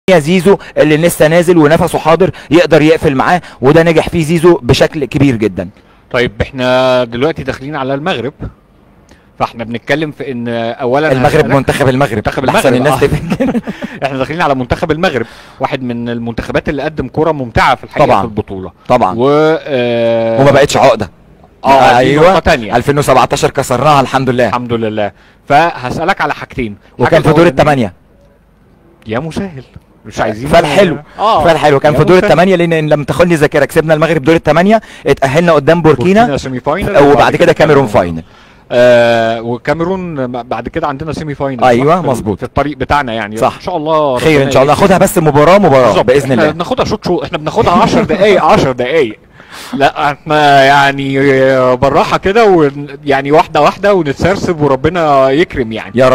زيزو اللي لسه نازل ونفسه حاضر يقدر يقفل معاه وده نجح فيه زيزو بشكل كبير جدا طيب احنا دلوقتي داخلين على المغرب فاحنا بنتكلم في ان اولا المغرب هسألك- منتخب المغرب منتخب احسن المغرب، الناس آه. تفهم احنا داخلين على منتخب المغرب واحد من المنتخبات اللي قدم كرة ممتعة في الحقيقة طبعاً. في البطولة طبعا و آه وما بقتش عقده اه دي ايوه نقطة تانية 2017 كسرناها الحمد لله الحمد لله فهسألك على حاجتين وكان في دور الثمانيه يا مسهل مش عايزين فالحلو اه فالحلو كان يا في دور مسهل. الثمانيه لان إن لم تخني الذاكره كسبنا المغرب دور الثمانيه اتاهلنا قدام بوركينا سيمي فاينل وبعد كده كاميرون فاينل آه وكاميرون بعد كده عندنا سيمي فاينل أيوة، صح؟ في- مظبوط. في الطريق بتاعنا يعني صح. ان شاء الله خير ربنا ان شاء الله يكرم. خدها بس مباراه مباراه بالظبط. باذن احنا الله بناخدها شوط شوط احنا بناخدها 10 دقائق 10 دقائق لا احنا يعني بالراحه كده ويعني واحده واحده ونتسرسب وربنا يكرم يعني يا